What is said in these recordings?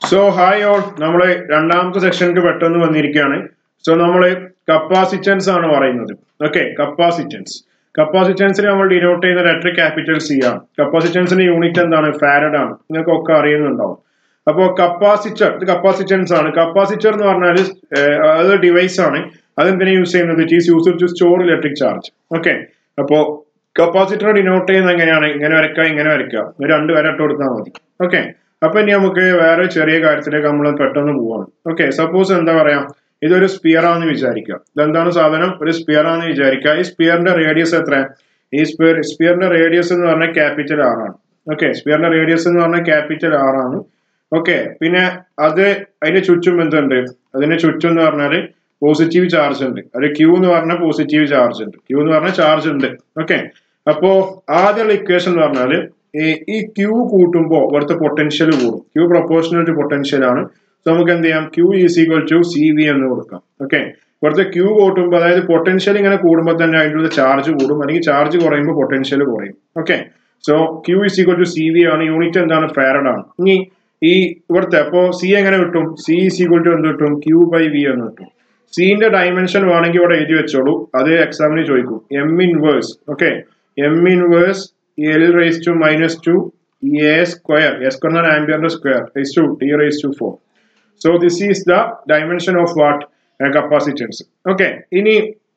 so hi all നമ്മൾ രണ്ടാമത്തെ സെക്ഷനിലേക്ക് പെട്ടെന്ന് വന്നിരിക്കുകയാണ് സോ നമ്മൾ കപ്പാസിറ്റൻസ് ആണ് പറയുന്നത് ഓക്കെ കപ്പാസിറ്റൻസ് കപ്പാസിറ്റൻസിന് നമ്മൾ ഡിനോട്ട് ചെയ്യുന്ന ലെറ്റർ ക്യാപിറ്റൽ സി ആണ് കപ്പാസിറ്റൻസിന്റെ യൂണിറ്റ് എന്താണ് ഫാരഡ് ആണ് നിങ്ങൾക്കൊക്കെ അറിയുന്നുണ്ടാവും അപ്പോൾ കപ്പാസിറ്റർ ഇത് കപ്പാസിറ്റൻസ് ആണ് കപ്പാസിറ്റർ എന്ന് പറഞ്ഞാൽ അത് ഡിവൈസ് ആണ് അതെന്തിനാ യൂസ് ചെയ്യുന്നത് it is use to store electric charge okay അപ്പോ കപ്പാസിറ്റർ ഡിനോട്ട് ചെയ്യുന്നത് എങ്ങനെയാണ് ഇങ്ങനെ വരയ്ക്കുക ഇങ്ങനെ വരയ്ക്കുക ഒരു രണ്ട് വര ഇട്ട് കൊടുത്താൽ മതി ഓക്കെ അപ്പൊ ഇനി നമുക്ക് വേറെ ചെറിയ കാര്യത്തിലേക്ക് നമ്മൾ പെട്ടെന്ന് പോവാണ് ഓക്കെ സപ്പോസ് എന്താ പറയാ ഇതൊരു സ്പിയർ ആണെന്ന് വിചാരിക്കുക ഇതെന്താണ് സാധനം ഒരു സ്പിയർ ആണെന്ന് വിചാരിക്കുക ഈ സ്പിയറിന്റെ റേഡിയസ് എത്ര ഈ സ്പിയർ സ്പിയറിന്റെ റേഡിയസ് എന്ന് പറഞ്ഞാൽ ക്യാപിറ്റൽ ആർ ആണ് ഓക്കെ സ്പിയറിന്റെ റേഡിയസ് എന്ന് പറഞ്ഞാൽ ക്യാപിറ്റൽ ആർ ആണ് ഓക്കെ പിന്നെ അത് അതിന്റെ ചുറ്റും എന്തുണ്ട് അതിന്റെ ചുറ്റും എന്ന് പറഞ്ഞാൽ പോസിറ്റീവ് ചാർജ് ഉണ്ട് അത് ക്യൂ എന്ന് പറഞ്ഞാൽ പോസിറ്റീവ് ചാർജ് ഉണ്ട് ക്യൂ എന്ന് പറഞ്ഞാൽ ചാർജ് ഉണ്ട് ഓക്കെ അപ്പോ ആദ്യമുള്ള ഇക്വേഷൻ എന്ന് പറഞ്ഞാൽ ഈ ക്യൂ കൂട്ടുമ്പോൾ ഇവിടുത്തെ പൊട്ടൻഷ്യൽ കൂടും ക്യൂ പ്രൊപ്പോർഷണൽ ടു പൊട്ടൻഷ്യൽ ആണ് സോ നമുക്ക് എന്ത് ചെയ്യാം Q is equal to C V എന്ന് കൊടുക്കാം ഓക്കെ ഇവിടുത്തെ ക്യൂ കൂട്ടുമ്പോൾ അതായത് പൊട്ടൻഷ്യൽ ഇങ്ങനെ കൂടുമ്പോൾ തന്നെ അതിൻ്റെ ചാർജ് കൂടും അല്ലെങ്കിൽ ചാർജ് കുറയുമ്പോൾ പൊട്ടൻഷ്യൽ കുറയും okay so Q is equal to C V ആണ് യൂണിറ്റ് എന്താണ് ഫാരഡ് ആണ് ഇനി ഈ ഇവിടുത്തെ അപ്പോ സി എങ്ങനെ കിട്ടും സി ഈസ് ഈക്വൽ ടു എന്ത് കിട്ടും ക്യൂ ബൈ വി എന്ന് കിട്ടും സിന്റെ ഡയമെൻഷൻ വേണമെങ്കിൽ ഇവിടെ എഴുതി വെച്ചോളൂ അത് എക്സാമിന് ചോദിക്കും M inverse okay M inverse L raise to minus two A square A square ആംബിയറിന്റെ square raise to T raise to four so this is the dimension of what capacitance okay ഇനി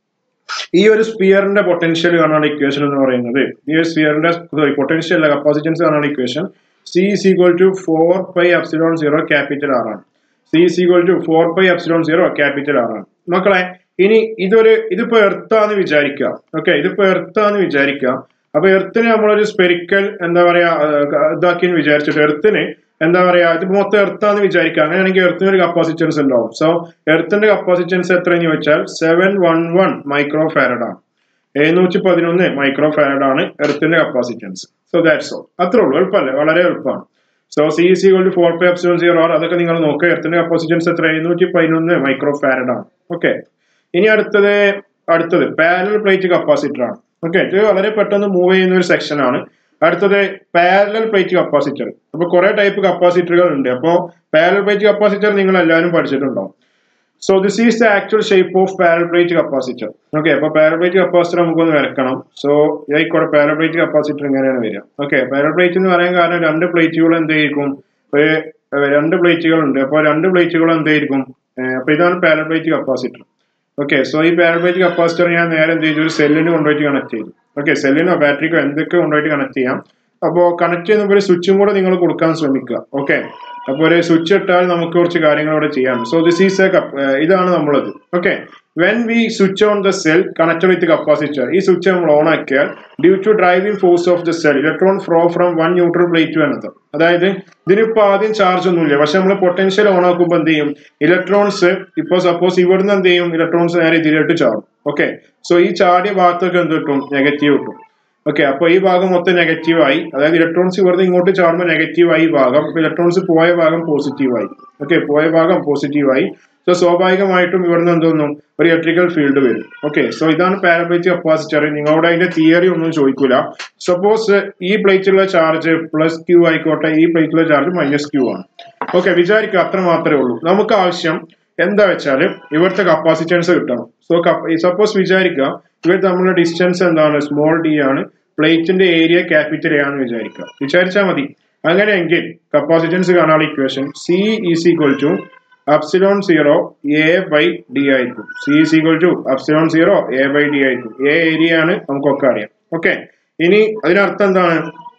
ഈ ഒരു സ്പിയറിന്റെ പൊട്ടൻഷ്യൽ കാണാനുള്ള equation എന്ന് പറയുന്നത് ഈ ഒരു സ്പിയറിന്റെ സോറി പൊട്ടൻഷ്യൽ അല്ല കപ്പാസിറ്റൻസ് കാണാനുള്ള equation C is equal to four pi epsilon zero capital R ആണ് C is equal to four pi epsilon zero capital R ആണ് മക്കളെ ഇനി ഇതൊരു ഇതിപ്പോ എർത്താന്ന് വിചാരിക്കുക ഓക്കെ ഇതിപ്പോ എർത്താന്ന് വിചാരിക്കുക അപ്പൊ എർത്തിന് നമ്മളൊരു സ്പെരിക്കൽ എന്താ പറയാ ഇതാക്കിയെന്ന് വിചാരിച്ചിട്ട് എർത്തിന് എന്താ പറയാ ഇത് മൊത്തം എർത്താന്ന് വിചാരിക്കുക അങ്ങനെയാണെങ്കിൽ എർത്തിന് ഒരു കപ്പാസിറ്റൻസ് ഉണ്ടാവും സോ എർത്തിന്റെ കപ്പാസിറ്റൻസ് എത്രയെന്ന് ചോദിച്ചാൽ seven one one micro farad ആണ് എഴുന്നൂറ്റി പതിനൊന്ന് മൈക്രോ ഫാരഡ് ആണ് എർത്തിന്റെ കപ്പാസിറ്റൻസ് സോ ദാറ്റ്സ് ഓൾ അത്രേ ഉള്ളൂ എളുപ്പമല്ലേ വളരെ എളുപ്പമാണ് so C C goal four pi epsilon zero R അതൊക്കെ നിങ്ങൾ നോക്കുക എർത്തിന്റെ കപ്പാസിറ്റൻസ് എത്ര എഴുന്നൂറ്റി പതിനൊന്ന് മൈക്രോ ഫാരഡ് ആണ് ഓക്കെ ഇനി അടുത്തത് അടുത്തത് പാരലൽ പ്ലേറ്റ് കപ്പാസിറ്റർ ആണ് ഓക്കെ ഇത് വളരെ പെട്ടെന്ന് മൂവ് ചെയ്യുന്ന ഒരു സെക്ഷൻ ആണ് അടുത്തത് പാരലൽ പ്ലേറ്റ് കപ്പാസിറ്റർ അപ്പൊ കുറെ ടൈപ്പ് കപ്പാസിറ്ററുകൾ ഉണ്ട് അപ്പോൾ പാരലൽ പ്ലേറ്റ് കപ്പാസിറ്റർ നിങ്ങൾ എല്ലാവരും പഠിച്ചിട്ടുണ്ടാവും so this is the actual shape of parallel plate capacitor okay അപ്പൊ പാരൽ പ്ലേറ്റ് കപ്പാസിറ്റർ നമുക്കൊന്ന് വരക്കണം സോ ആയിക്കോട്ടെ പാരൽ പ്ലേറ്റ് കപ്പാസിറ്റർ ഇങ്ങനെയാണ് വരിക ഓക്കെ പാരൽ പ്ലേറ്റ് എന്ന് പറയാൻ കാരണം രണ്ട് പ്ലേറ്റുകൾ എന്തായിരിക്കും ഒരു രണ്ട് പ്ലേറ്റുകൾ ഉണ്ട് അപ്പോൾ രണ്ട് പ്ലേറ്റുകൾ എന്തായിരിക്കും അപ്പൊ ഇതാണ് parallel plate capacitor okay so ഈ പാരൽ പ്ലേറ്റ് കപ്പാസിറ്റർ ഞാൻ നേരെ എന്ത് ചെയ്തു ഒരു സെല്ലിന് കൊണ്ടുപോയിട്ട് കണക്ട് ചെയ്തു ഓക്കെ സെല്ലിനോ ബാറ്ററിക്കോ എന്തൊക്കെ കൊണ്ടുപോയിട്ട് കണക്ട് ചെയ്യാം അപ്പോൾ കണക്ട് ചെയ്യുന്ന ഒരു സ്വിച്ചും കൂടെ നിങ്ങൾ കൊടുക്കാൻ ശ്രമിക്കുക ഓക്കെ അപ്പോൾ ഒരു സ്വിച്ച് ഇട്ടാൽ നമുക്ക് കുറച്ച് കാര്യങ്ങൾ ഇവിടെ ചെയ്യാം സോ ദിസ് ഈസ് എ ഇതാണ് നമ്മളത് okay when we switch on the cell connect with capacitor ഈ സ്വിച്ച് നമ്മൾ ഓൺ ആക്കിയാൽ due to driving force of the cell electron flow from one neutral plate to another അതായത് ഇതിനിപ്പോ ആദ്യം charge ഒന്നുമില്ല പക്ഷെ നമ്മൾ പൊട്ടൻഷ്യൽ ഓൺ ആക്കുമ്പോൾ എന്ത് ചെയ്യും ഇലക്ട്രോൺസ് ഇപ്പോൾ സപ്പോസ് ഇവിടുന്ന് എന്ത് ചെയ്യും ഇലക്ട്രോൺസ് നേരെ ഇതിലോട്ട് ചാടും ഓക്കെ സോ ഈ ചാടിയ ഭാഗത്തൊക്കെ എന്ത് കിട്ടും നെഗറ്റീവ് കിട്ടും ഓക്കെ അപ്പോൾ ഈ ഭാഗം മൊത്തം നെഗറ്റീവ് ആയി അതായത് ഇലക്ട്രോൺസ് ഇവിടുന്ന് ഇങ്ങോട്ട് ചാടുമ്പോൾ നെഗറ്റീവ് ആയി ഭാഗം ഇലക്ട്രോൺസ് പോയ ഭാഗം പോസിറ്റീവ് ആയി ഓക്കെ പോയ ഭാഗം പോസിറ്റീവ് ആയി സോ സ്വാഭാവികമായിട്ടും ഇവിടുന്ന് എന്തോന്നും ഒരു ഇലക്ട്രിക്കൽ ഫീൽഡ് വരും ഓക്കെ സോ ഇതാണ് പാരപ്ലേറ്റ് കപ്പാസിറ്റർ നിങ്ങളോട് അതിന്റെ തിയറി ഒന്നും ചോദിക്കൂല സപ്പോസ് ഈ പ്ലേറ്റിലുള്ള ചാർജ് പ്ലസ് ക്യൂ ആയിക്കോട്ടെ ഈ പ്ലേറ്റിലുള്ള ചാർജ് മൈനസ് ക്യൂ ആണ് ഓക്കെ വിചാരിക്കുക അത്ര മാത്രമേ ഉള്ളൂ നമുക്ക് ആവശ്യം എന്താ വെച്ചാൽ ഇവിടുത്തെ കപ്പാസിറ്റൻസ് കിട്ടണം സോ സപ്പോസ് വിചാരിക്കുക ഇവർ തമ്മിലുള്ള ഡിസ്റ്റൻസ് എന്താണ് സ്മോൾ ഡി ആണ് പ്ലേറ്റിന്റെ ഏരിയ ക്യാപിറ്റൽ എ ആണെന്ന് വിചാരിക്കുക വിചാരിച്ചാൽ മതി അങ്ങനെയെങ്കിൽ കപ്പാസിറ്റൻസ് കാണാനുള്ള equation C is equal to epsilon zero A by D ആയിരിക്കും C is equal to epsilon zero A by D ആയിരിക്കും എ ഏരിയ ആണ് നമുക്കൊക്കെ അറിയാം ഓക്കെ ഇനി അതിനർത്ഥം എന്താണ്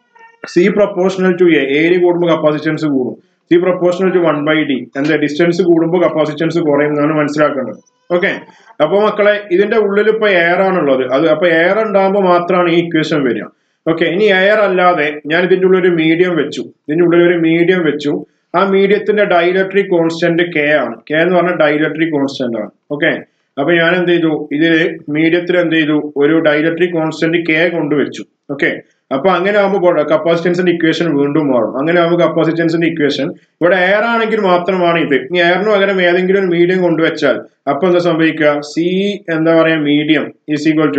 C proportional to A area കൂടുമ്പോൾ കപ്പാസിറ്റൻസ് കൂടും C proportional to one by D എന്താ ഡിസ്റ്റൻസ് കൂടുമ്പോൾ കപ്പാസിറ്റൻസ് കുറയും എന്നാണ് മനസ്സിലാക്കേണ്ടത് ഓക്കെ അപ്പൊ മക്കളെ ഇതിന്റെ ഉള്ളിൽ ഇപ്പൊ എയർ ആണുള്ളത് അത് അപ്പൊ എയർ ഉണ്ടാകുമ്പോൾ മാത്രമാണ് ഈ ഇക്വേഷൻ വരിക ഓക്കെ ഇനി എയർ അല്ലാതെ ഞാൻ ഇതിന്റെ ഉള്ളിൽ ഒരു മീഡിയം വെച്ചു ഇതിന്റെ ഉള്ളിൽ ഒരു മീഡിയം വെച്ചു ആ മീഡിയത്തിന്റെ ഡൈലക്ട്രിക് കോൺസ്റ്റന്റ് കെ ആണ് കെ എന്ന് പറഞ്ഞാൽ ഡൈലക്ട്രിക് കോൺസ്റ്റന്റ് ആണ് ഓക്കെ അപ്പൊ ഞാൻ എന്ത് ചെയ്തു ഇതിൽ മീഡിയത്തിൽ എന്ത് ചെയ്തു ഒരു ഡൈലക്ട്രിക് കോൺസ്റ്റന്റ് കെ കൊണ്ടുവച്ചു ഓക്കെ അപ്പൊ അങ്ങനെ ആകുമ്പോൾ കപ്പാസിറ്റൻസിന്റെ ഇക്വേഷൻ വീണ്ടും മാറും അങ്ങനെ ആകുമ്പോൾ കപ്പാസിറ്റൻസിന്റെ ഇക്വേഷൻ ഇവിടെ എയർ ആണെങ്കിൽ മാത്രമാണ് ഇത് ഇനി എയറിന് പകരം ഏതെങ്കിലും ഒരു മീഡിയം കൊണ്ടുവച്ചാൽ അപ്പൊ എന്താ സംഭവിക്കുക സി എന്താ പറയാ medium is equal to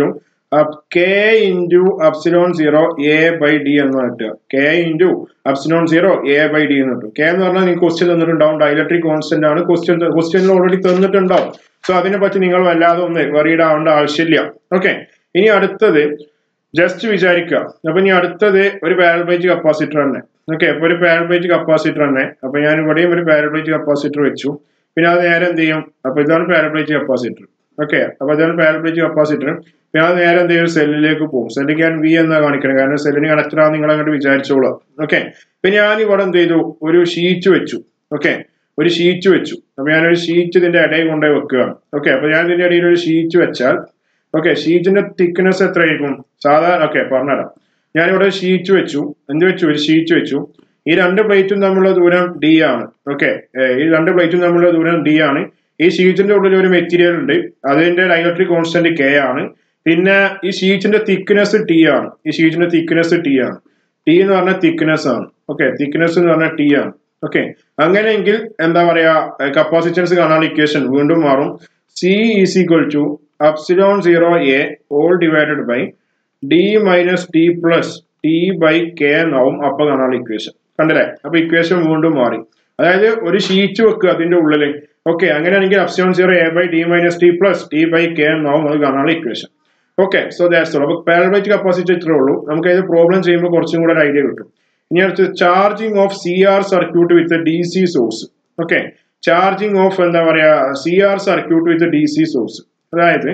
K into epsilon zero A by D എന്ന് കിട്ടുക K into epsilon zero A by D എന്ന് കിട്ടും കെ എന്ന് പറഞ്ഞാൽ നിങ്ങൾക്ക് ക്വസ്റ്റ്യൻ തന്നിട്ടുണ്ടാവും ഡയലക്ട്രിക് കോൺസ്റ്റന്റ് ആണ് ക്വസ്റ്റ്യൻ ക്വസ്റ്റ്യനിൽ ഓൾറെഡി തന്നിട്ടുണ്ടാവും സോ അതിനെ പറ്റി നിങ്ങൾ വല്ലാതെ ഒന്ന് വറീഡ് ആവേണ്ട ആവശ്യമില്ല ഓക്കെ ഇനി അടുത്തത് ജസ്റ്റ് വിചാരിക്കുക അപ്പൊ ഇനി അടുത്തത് ഒരു പാരബൈറ്റ് കപ്പാസിറ്റർ തന്നെ ഓക്കെ അപ്പൊ ഒരു പാരബൈറ്റ് കപ്പാസിറ്റർ തന്നെ അപ്പൊ ഞാൻ ഇവിടെയും ഒരു പാരബൈറ്റ് കപ്പാസിറ്റർ വെച്ചു പിന്നെ അത് നേരെ എന്ത് ചെയ്യും അപ്പൊ ഇതാണ് പാരബൈറ്റ് കപ്പാസിറ്റർ ഓക്കെ അപ്പൊ ഇതാണ് പാരബൈറ്റ് കപ്പാസിറ്റർ പിന്നെ അത് നേരെ എന്ത് ചെയ്യും സെല്ലിലേക്ക് പോകും സെല്ലിൽ ഞാൻ വി എന്നാ കാണിക്കണം കാരണം സെല്ലിന് കണക്റ്റഡ് ആണെന്ന് നിങ്ങൾ അങ്ങോട്ട് വിചാരിച്ചോളൂ ഓക്കെ അപ്പൊ ഞാൻ ഇവിടെ എന്ത് ചെയ്തു ഒരു ഷീറ്റ് വെച്ചു ഓക്കെ ഒരു ഷീറ്റ് വെച്ചു അപ്പൊ ഞാനൊരു ഷീറ്റ് ഇതിന്റെ ഇടയിൽ കൊണ്ടുപോയി വെക്കുകയാണ് ഓക്കെ അപ്പൊ ഞാൻ ഇതിന്റെ ഇടയിൽ ഒരു ഷീറ്റ് വെച്ചാൽ ഓക്കെ ഷീറ്റിന്റെ തിക്നെസ് എത്രയായിരിക്കും സാധാരണ ഓക്കെ പറഞ്ഞുതരാം ഞാനിവിടെ ഷീറ്റ് വെച്ചു എന്ത് വെച്ചു ഒരു ഷീറ്റ് വെച്ചു ഈ രണ്ട് പ്ലേറ്റും തമ്മിലുള്ള ദൂരം ഡി ആണ് ഓക്കെ ഈ രണ്ട് പ്ലേറ്റും തമ്മിലുള്ള ദൂരം ഡി ആണ് ഈ ഷീറ്റിന്റെ ഉള്ളിൽ ഒരു മെറ്റീരിയൽ ഉണ്ട് അതിന്റെ ഡയലക്ട്രിക് കോൺസ്റ്റന്റ് കെ ആണ് പിന്നെ ഈ ഷീറ്റിന്റെ തിക്നെസ് ടി ആണ് ഈ ഷീറ്റിന്റെ തിക്നെസ് ടി ആണ് ടി എന്ന് പറഞ്ഞാൽ തിക്നെസ് ആണ് ഓക്കെ തിക്നെസ് എന്ന് പറഞ്ഞാൽ ടി ആണ് ഓക്കെ അങ്ങനെയെങ്കിൽ എന്താ പറയാ കപ്പാസിറ്റൻസ് കാണാനുള്ള ഇക്വേഷൻ വീണ്ടും മാറും C is equal to epsilon zero A all divided by D minus T plus T by K എന്നാവും അപ്പൊ കാണാനുള്ള ഇക്വേഷൻ കണ്ടില്ലേ അപ്പൊ ഇക്വേഷൻ വീണ്ടും മാറി അതായത് ഒരു ഷീറ്റ് വെക്കുക അതിന്റെ ഉള്ളില് ഓക്കെ അങ്ങനെയാണെങ്കിൽ epsilon zero A by D minus T plus T by K എന്നാവും അത് കാണാനുള്ള equation okay so that's all അപ്പൊ പാരബൈറ്റ് കപ്പാസിറ്റി ഇത്രേ ഉള്ളൂ നമുക്ക് ഇത് പ്രോബ്ലം ചെയ്യുമ്പോൾ കുറച്ചും കൂടെ ഒരു ഐഡിയ കിട്ടും ഇനി അടുത്ത് charging of C R circuit with D C source okay charging of എന്താ പറയാ C R circuit with D C source അതായത്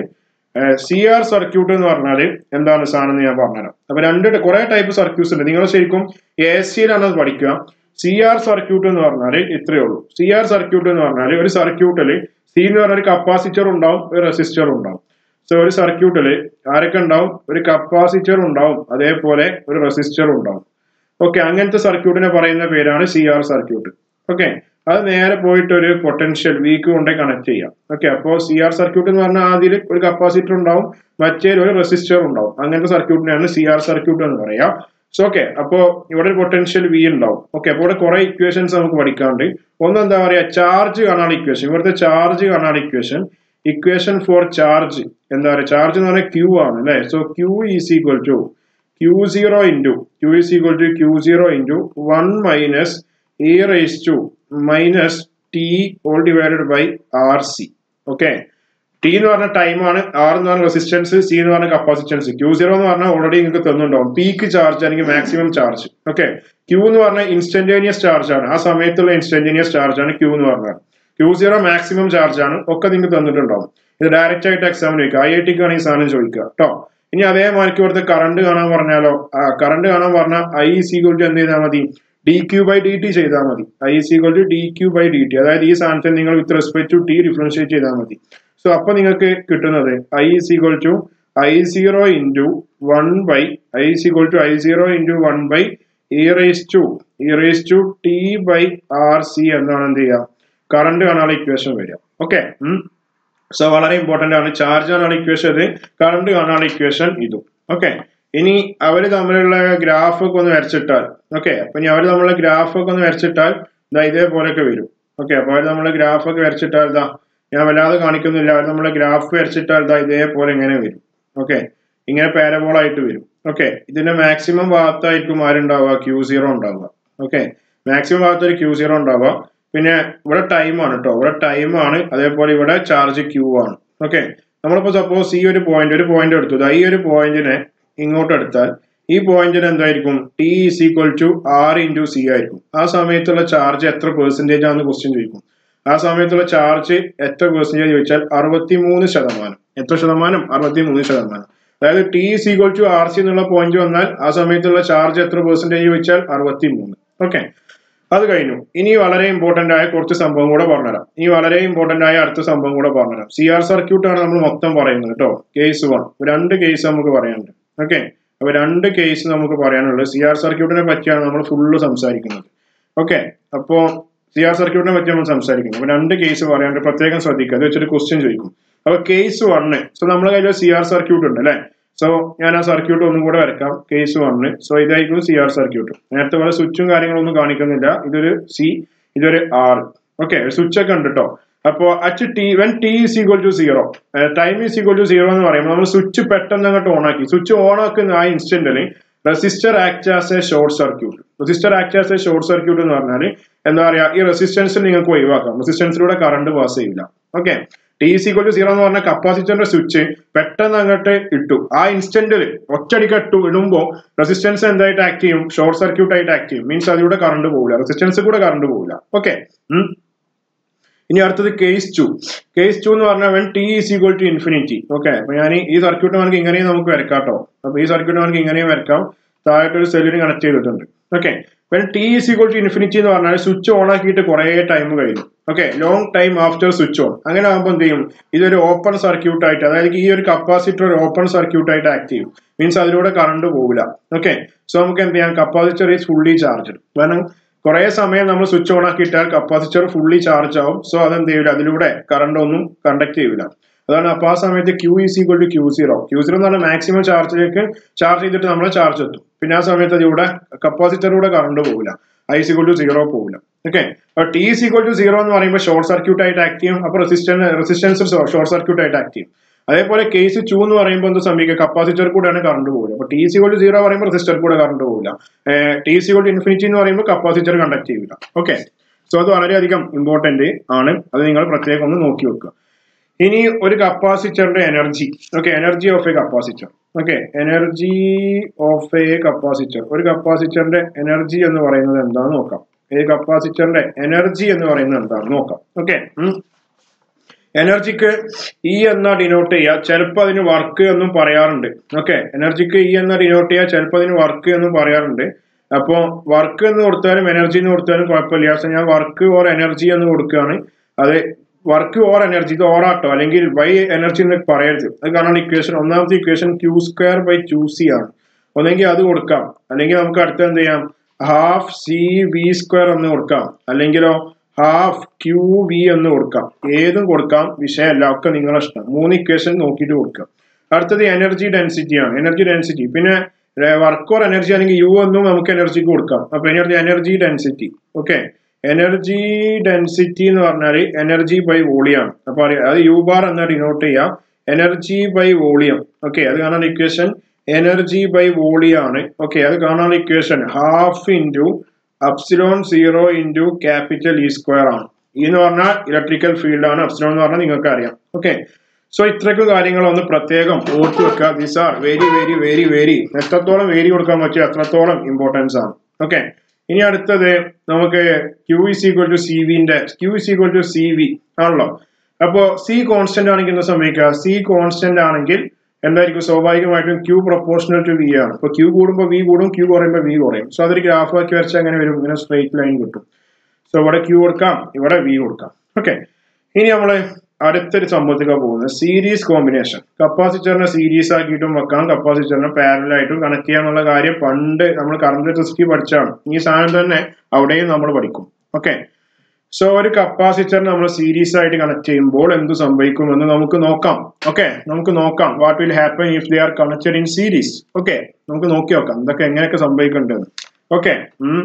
സി ആർ സർക്യൂട്ട് എന്ന് പറഞ്ഞാൽ എന്താണ് സാധനം എന്ന് ഞാൻ പറഞ്ഞുതരാം അപ്പൊ രണ്ട് കുറെ ടൈപ്പ് സർക്യൂട്ട്സ് ഉണ്ട് നിങ്ങൾ ശരിക്കും എ സിയിലാണ് അത് പഠിക്കുക സി ആർ സർക്യൂട്ട് എന്ന് പറഞ്ഞാൽ ഇത്രയേ ഉള്ളൂ സി ആർ സർക്യൂട്ട് എന്ന് പറഞ്ഞാൽ ഒരു സർക്യൂട്ടിൽ സി എന്ന് പറഞ്ഞ ഒരു കപ്പാസിറ്റർ ഉണ്ടാവും ഒരു റെസിസ്റ്റർ ഉണ്ടാവും സോ ഒരു സർക്യൂട്ടിൽ ആരൊക്കെ ഉണ്ടാവും ഒരു കപ്പാസിറ്റർ ഉണ്ടാവും അതേപോലെ ഒരു റെസിസ്റ്റർ ഉണ്ടാവും ഓക്കെ അങ്ങനത്തെ സർക്യൂട്ടിനെ പറയുന്ന പേരാണ് സി ആർ സർക്യൂട്ട് ഓക്കെ അത് നേരെ പോയിട്ട് ഒരു പൊട്ടൻഷ്യൽ വീക്ക് കൊണ്ട് കണക്ട് ചെയ്യാം ഓക്കെ അപ്പോൾ സി ആർ സർക്യൂട്ട് എന്ന് പറഞ്ഞാൽ ആദ്യം ഒരു കപ്പാസിറ്റർ ഉണ്ടാവും മറ്റേ ഒരു റെസിസ്റ്റർ ഉണ്ടാവും അങ്ങനത്തെ സർക്യൂട്ടിനെയാണ് സി ആർ സർക്യൂട്ട് എന്ന് പറയാം സോ ഓക്കെ അപ്പോ ഇവിടെ ഒരു പൊട്ടൻഷ്യൽ വി ഉണ്ടാവും ഓക്കെ അപ്പോൾ ഇവിടെ കുറെ ഇക്വേഷൻസ് നമുക്ക് പഠിക്കാണ്ട് ഒന്ന് എന്താ പറയാ ചാർജ് കാണാനുള്ള ഇക്വേഷൻ ഇവിടുത്തെ ചാർജ് കാണാനുള്ള ഇക്വേഷൻ ഇക്വേഷൻ ഫോർ ചാർജ് എന്താ പറയുക ചാർജ് എന്ന് പറഞ്ഞാൽ ക്യൂ ആണ് അല്ലെ so Q is equal to Q zero into Q is equal to Q zero into one minus e raise to minus T all divided by R C okay T എന്ന് പറഞ്ഞ ടൈമാണ് R എന്ന് പറഞ്ഞ resistance C എന്ന് പറഞ്ഞ capacitance Q zero എന്ന് പറഞ്ഞാൽ already നിങ്ങൾക്ക് തന്നിട്ടുണ്ടാവും പീക്ക് ചാർജ് അല്ലെങ്കിൽ മാക്സിമം ചാർജ് ഓക്കെ ക്യൂ എന്ന് പറഞ്ഞാൽ ഇൻസ്റ്റന്റേനിയസ് ചാർജ് ആണ് ആ സമയത്തുള്ള ഇൻസ്റ്റന്റേനിയസ് ചാർജ് ആണ് ക്യൂ എന്ന് പറഞ്ഞാൽ ക്യൂ സീറോ മാക്സിമം ചാർജ് ആണ് ഒക്കെ നിങ്ങൾക്ക് തന്നിട്ടുണ്ടാവും ഇത് ഡയറക്റ്റ് ആയിട്ട് എക്സാമിന് ചോദിക്കുക ഐ ഐ ടിക്കാണ് ഈ സാധനം ചോദിക്കുക കേട്ടോ ഇനി അതേമാതിരിക്ക് ഇവിടുത്തെ കറണ്ട് കാണാൻ പറഞ്ഞാലോ കറണ്ട് കാണാൻ പറഞ്ഞാൽ ഐ സി ടു എന്ത് ചെയ്താൽ മതി D Q by D T ചെയ്താൽ മതി I C to D Q by D T അതായത് ഈ സാധനത്തെ നിങ്ങൾ with respect to T differentiate ചെയ്താൽ മതി സോ അപ്പൊ നിങ്ങൾക്ക് കിട്ടുന്നത് I is equal to I zero into one by I is equal to I zero into one by e raise to e raise to T by R C എന്നാണ് എന്ത് ചെയ്യുക current കാണാനുള്ള equation വരിക okay so വളരെ important ആണ് charge കാണാനുള്ള equation ഇത് current കാണാനുള്ള ഇക്വേഷൻ ഇതും ഓക്കെ ഇനി അവർ തമ്മിലുള്ള ഗ്രാഫ് ഒക്കെ ഒന്ന് വരച്ചിട്ടാൽ ഓക്കെ അപ്പൊ ഇനി അവർ തമ്മിലുള്ള ഗ്രാഫ് ഒക്കെ ഒന്ന് വരച്ചിട്ടാൽ ഇതാ ഇതേപോലെയൊക്കെ വരും ഓക്കെ അപ്പൊ അവർ നമ്മളെ ഗ്രാഫ് ഒക്കെ വരച്ചിട്ടാൽ ഇതാ ഞാൻ വല്ലാതെ കാണിക്കുന്നില്ല അവർ നമ്മളെ ഗ്രാഫ് വരച്ചിട്ടാൽ ഇതാ ഇതേപോലെ ഇങ്ങനെ വരും ഓക്കെ ഇങ്ങനെ പാരബോൾ ആയിട്ട് വരും ഓക്കെ ഇതിന്റെ മാക്സിമം ഭാഗത്തായിരിക്കും ആരുണ്ടാവുക ക്യൂ സീറോ ഉണ്ടാവുക ഓക്കെ മാക്സിമം ഭാഗത്ത് ഒരു ക്യൂ സീറോ ഉണ്ടാവുക പിന്നെ ഇവിടെ ടൈം ആണ് കേട്ടോ ഇവിടെ ടൈം ആണ് അതേപോലെ ഇവിടെ ചാർജ് ക്യൂ ആണ് ഓക്കെ നമ്മളിപ്പോ സപ്പോസ് ഈ ഒരു പോയിന്റ് ഒരു പോയിന്റ് എടുത്തു ഈ ഒരു പോയിന്റിനെ ഇങ്ങോട്ട് എടുത്താൽ ഈ പോയിന്റിന് എന്തായിരിക്കും T is equal to R into C ആയിരിക്കും ആ സമയത്തുള്ള ചാർജ് എത്ര പെർസെന്റേജ് ആണെന്ന് ക്വസ്റ്റ്യൻ ചോദിക്കും ആ സമയത്തുള്ള ചാർജ് എത്ര പെർസെന്റേജ് ചോദിച്ചാൽ അറുപത്തി മൂന്ന് ശതമാനം എത്ര ശതമാനം അറുപത്തി മൂന്ന് ശതമാനം അതായത് T is equal to R C എന്നുള്ള പോയിന്റ് വന്നാൽ ആ സമയത്തുള്ള ചാർജ് എത്ര പെർസെന്റേജ് ചോദിച്ചാൽ അറുപത്തി മൂന്ന് ഓക്കെ അത് കഴിഞ്ഞു ഇനി വളരെ ഇമ്പോർട്ടന്റ് ആയ കുറച്ച് സംഭവം കൂടെ പറഞ്ഞുതരാം ഇനി വളരെ ഇമ്പോർട്ടന്റ് ആയ അടുത്ത സംഭവം കൂടെ പറഞ്ഞുതരാം സി ആർ സർക്യൂട്ട് ആണ് നമ്മൾ മൊത്തം പറയുന്നത് കേട്ടോ കേസ് വൺ രണ്ട് കേസ് നമുക്ക് പറയാനുണ്ട് ഓക്കെ അപ്പൊ രണ്ട് കേസ് നമുക്ക് പറയാനുള്ളത് സി ആർ സർക്യൂട്ടിനെ പറ്റിയാണ് നമ്മൾ ഫുള്ള് സംസാരിക്കുന്നത് ഓക്കെ അപ്പോ സി ആർ സർക്യൂട്ടിനെ പറ്റി നമ്മൾ സംസാരിക്കുന്നത് അപ്പൊ രണ്ട് കേസ് പറയാണ്ട് പ്രത്യേകം ശ്രദ്ധിക്കുക അത് വെച്ചൊരു ക്വസ്റ്റ്യൻ ചോദിക്കും അപ്പൊ കേസ് വണ്ണ് സോ നമ്മുടെ കയ്യിൽ സി ആർ സർക്യൂട്ട് ഉണ്ട് അല്ലെ സോ ഞാൻ ആ സർക്യൂട്ട് ഒന്നും കൂടെ വരക്കാം കേസ് വണ്ണ് സോ ഇതായിരിക്കും സി ആർ സർക്യൂട്ട് നേരത്തെ പോലെ സ്വിച്ചും കാര്യങ്ങളൊന്നും കാണിക്കുന്നില്ല ഇതൊരു സി ഇതൊരു ആർ ഓക്കെ സ്വിച്ച് ഒക്കെ ഉണ്ട് കേട്ടോ അപ്പോ at T when T is equal to zero time is equal to zero എന്ന് പറയുമ്പോൾ നമ്മൾ സ്വിച്ച് പെട്ടെന്ന് അങ്ങോട്ട് ഓൺ ആക്കി സ്വിച്ച് ഓൺ ആക്കുന്ന ആ ഇൻസ്റ്റന്റിന് resistor act as a short circuit resistor act as a short circuit എന്ന് പറഞ്ഞാൽ എന്താ പറയാ ഈ റെസിസ്റ്റൻസ് നിങ്ങൾക്ക് ഒഴിവാക്കാം റെസിസ്റ്റൻസിലൂടെ കറണ്ട് പാസ് ചെയ്യില്ല okay T C to zero എന്ന് പറഞ്ഞ കപ്പാസിറ്ററിന്റെ സ്വിച്ച് പെട്ടെന്ന് അങ്ങോട്ട് ഇട്ടു ആ ഇൻസ്റ്റന്റിൽ ഒറ്റടിക്ക് ഇട്ടു ഇടുമ്പോൾ റെസിസ്റ്റൻസ് എന്തായിട്ട് ആക്ട് ചെയ്യും ഷോർട്ട് സർക്യൂട്ട് ആയിട്ട് ആക്ട് ചെയ്യും മീൻസ് അതിലൂടെ കറണ്ട് പോകില്ല റെസിസ്റ്റൻസ് കൂടെ കറണ്ട് പോകില്ല ഓക്കെ ഇനി അടുത്തത് കേസ് ടു കേസ് ടു എന്ന് പറഞ്ഞാൽ when T is equal to infinity okay അപ്പൊ ഞാൻ ഈ സർക്യൂട്ട് നമുക്ക് ഇങ്ങനെയും നമുക്ക് വരക്കാം കേട്ടോ അപ്പൊ ഈ സർക്യൂട്ട് നമുക്ക് ഇങ്ങനെയും വരക്കാം താഴത്തെ ഒരു സെല്ലിന് കണക്ട് ചെയ്തിട്ടുണ്ട് okay when T is equal to infinity എന്ന് പറഞ്ഞാൽ സ്വിച്ച് ഓൺ ആക്കിയിട്ട് കുറെ ടൈം കഴിഞ്ഞു okay long time after switch on അങ്ങനെ ആകുമ്പോൾ എന്ത് ചെയ്യും ഇതൊരു ഓപ്പൺ സർക്യൂട്ട് ആയിട്ട് അതായത് ഈ ഒരു കപ്പാസിറ്റർ ഒരു ഓപ്പൺ സർക്യൂട്ട് ആയിട്ട് ആക്ട് ചെയ്യും മീൻസ് അതിലൂടെ കറണ്ട് പോകില്ല ഓക്കെ സോ നമുക്ക് എന്ത് ചെയ്യാം കപ്പാസിറ്റർ ഈസ് ഫുള്ളി ചാർജ് കാരണം കുറെ സമയം നമ്മൾ സ്വിച്ച് ഓൺ ആക്കിയിട്ടാൽ കപ്പാസിറ്റർ ഫുള്ളി ചാർജ് ആവും സോ അതെന്ത് ചെയ്യില്ല അതിലൂടെ കറണ്ട് ഒന്നും കണ്ടക്ട് ചെയ്യില്ല അതാണ് അപ്പൊ ആ സമയത്ത് Q is equal to Q zero Q zero എന്ന് പറഞ്ഞാൽ മാക്സിമം ചാർജിലേക്ക് ചാർജ് ചെയ്തിട്ട് നമ്മൾ ചാർജ് എത്തും പിന്നെ ആ സമയത്ത് അതിലൂടെ കപ്പാസിറ്ററിലൂടെ കറണ്ട് പോകില്ല ഐ ഈക്വൽ ടു സീറോ പോകില്ല ഓക്കെ അപ്പൊ T is equal to zero എന്ന് പറയുമ്പോൾ ഷോർട്ട് സർക്യൂട്ട് ആയിട്ട് ആക്ട് ചെയ്യും അപ്പൊ റെസിസ്റ്റൻസ് റെസിസ്റ്റൻസ് ഷോർട്ട് സർക്യൂട്ട് ആയിട്ട് ആക്ട് ചെയ്യും അതേപോലെ കേസ് ടു എന്ന് പറയുമ്പോൾ എന്ത് സംഭവിക്കുക കപ്പാസിറ്റർ കൂടെയാണ് കറണ്ട് പോകില്ല അപ്പൊ ടി സി ഗോൾഡ് സീറോ പറയുമ്പോൾ റെസിസ്റ്റർ കൂടെ കറണ്ട് പോകില്ല ടി സി ഗോൾഡ് ഇൻഫിനിറ്റി എന്ന് പറയുമ്പോൾ കപ്പാസിറ്റർ കണ്ടക്ട് ചെയ്യില്ല ഓക്കെ സോ അത് വളരെയധികം ഇമ്പോർട്ടന്റ് ആണ് അത് നിങ്ങൾ പ്രത്യേകം ഒന്ന് നോക്കി വെക്കുക ഇനി ഒരു കപ്പാസിറ്ററിന്റെ energy okay energy of a capacitor okay energy of a capacitor ഒരു കപ്പാസിറ്ററിന്റെ എനർജി എന്ന് പറയുന്നത് എന്താണെന്ന് നോക്കാം ഈ കപ്പാസിറ്ററിന്റെ എനർജി എന്ന് പറയുന്നത് എന്താണെന്ന് നോക്കാം ഓക്കെ എനർജിക്ക് ഇ എന്ന ഡിനോട്ട് ചെയ്യുക ചിലപ്പോൾ അതിന് വർക്ക് എന്നും പറയാറുണ്ട് ഓക്കെ എനർജിക്ക് ഇ എന്ന ഡിനോട്ട് ചെയ്യുക ചിലപ്പോൾ അതിന് വർക്ക് എന്നും പറയാറുണ്ട് അപ്പോൾ വർക്ക് എന്ന് കൊടുത്താലും എനർജി എന്ന് കൊടുത്താലും കുഴപ്പമില്ല പക്ഷെ ഞാൻ വർക്ക് ഓർ എനർജി എന്ന് കൊടുക്കുകയാണ് അത് വർക്ക് ഓർ എനർജി ഇത് ഓറാട്ടോ അല്ലെങ്കിൽ വൈ എനർജി എന്ന് പറയരുത് അത് കാരണം ഇക്വേഷൻ ഒന്നാമത്തെ equation Q square by Q C ആണ് ഒന്നെങ്കിൽ അത് കൊടുക്കാം അല്ലെങ്കിൽ നമുക്ക് അടുത്ത എന്ത് ചെയ്യാം ഹാഫ് സി വി സ്ക്വയർ എന്ന് കൊടുക്കാം അല്ലെങ്കിലോ ഹാഫ് ക്യൂ വി എന്ന് കൊടുക്കാം ഏതും കൊടുക്കാം വിഷയമല്ല ഒക്കെ നിങ്ങളെ ഇഷ്ടം മൂന്ന് ഇക്വേഷൻ നോക്കിയിട്ട് കൊടുക്കാം അടുത്തത് എനർജി ഡെൻസിറ്റി ആണ് എനർജി ഡെൻസിറ്റി പിന്നെ വർക്ക് ഓർ എനർജി അല്ലെങ്കിൽ യു എന്നും നമുക്ക് എനർജിക്ക് കൊടുക്കാം അപ്പൊ energy energy density okay energy density എന്ന് പറഞ്ഞാൽ എനർജി ബൈ വോളിയം അപ്പൊ അത് യു ബാർ എന്ന് ഡിനോട്ട് ചെയ്യാം എനർജി ബൈ വോളിയം ഓക്കെ അത് കാണാൻ ഇക്വേഷൻ എനർജി ബൈ വോളിയം ആണ് ഓക്കെ അത് കാണാൻ equation half into epsilon zero into capital E square ആണ് ഈ എന്ന് പറഞ്ഞാൽ ഇലക്ട്രിക്കൽ ഫീൽഡ് ആണ് അപ്സിലോൺ എന്ന് പറഞ്ഞാൽ നിങ്ങൾക്ക് അറിയാം ഓക്കെ സോ ഇത്രയ്ക്കും കാര്യങ്ങളൊന്ന് പ്രത്യേകം ഓർത്തു വെക്കുക these are very very very very എത്രത്തോളം വേരി കൊടുക്കാൻ പറ്റും അത്രത്തോളം ഇമ്പോർട്ടൻസ് ആണ് ഓക്കെ ഇനി അടുത്തത് നമുക്ക് Q is equal to C വിന്റെ Q is equal to C V ആണല്ലോ അപ്പോ സി കോൺസ്റ്റന്റ് ആണെങ്കിൽ എന്താ സംഭവിക്കുക സി കോൺസ്റ്റന്റ് ആണെങ്കിൽ എന്തായിരിക്കും സ്വാഭാവികമായിട്ടും ക്യൂ പ്രൊപ്പോർഷണൽ ടു വി ആണ് ഇപ്പൊ ക്യൂ കൂടുമ്പോൾ വി കൂടും ക്യൂ കുറയുമ്പോൾ വി കുറയും സോ അതൊരു ഗ്രാഫ് ആക്കി വരച്ചാൽ അങ്ങനെ വരും ഇങ്ങനെ സ്ട്രേറ്റ് ലൈൻ കിട്ടും സോ ഇവിടെ ക്യൂ കൊടുക്കാം ഇവിടെ വി കൊടുക്കാം ഓക്കെ ഇനി നമ്മള് അടുത്തൊരു സംഭവത്തിലേക്ക് പോകുന്നത് സീരീസ് കോമ്പിനേഷൻ കപ്പാസിറ്ററിനെ സീരീസ് ആക്കിയിട്ടും വെക്കാം കപ്പാസിറ്ററിനെ പാരലായിട്ടും കണക്ട് ചെയ്യാന്നുള്ള കാര്യം പണ്ട് നമ്മൾ കറണ്ട് ഇലക്ട്രിസിറ്റി പഠിച്ചാണ് ഈ സാധനം തന്നെ അവിടെയും നമ്മൾ പഠിക്കും ഓക്കെ സോ ഒരു കപ്പാസിറ്റർ നമ്മൾ സീരീസ് ആയിട്ട് കണക്ട് ചെയ്യുമ്പോൾ എന്ത് സംഭവിക്കുമെന്ന് നമുക്ക് നോക്കാം ഓക്കെ നമുക്ക് നോക്കാം what will happen if they are connected in series okay നമുക്ക് നോക്കി നോക്കാം എന്തൊക്കെ എങ്ങനെയൊക്കെ സംഭവിക്കേണ്ടത് ഓക്കെ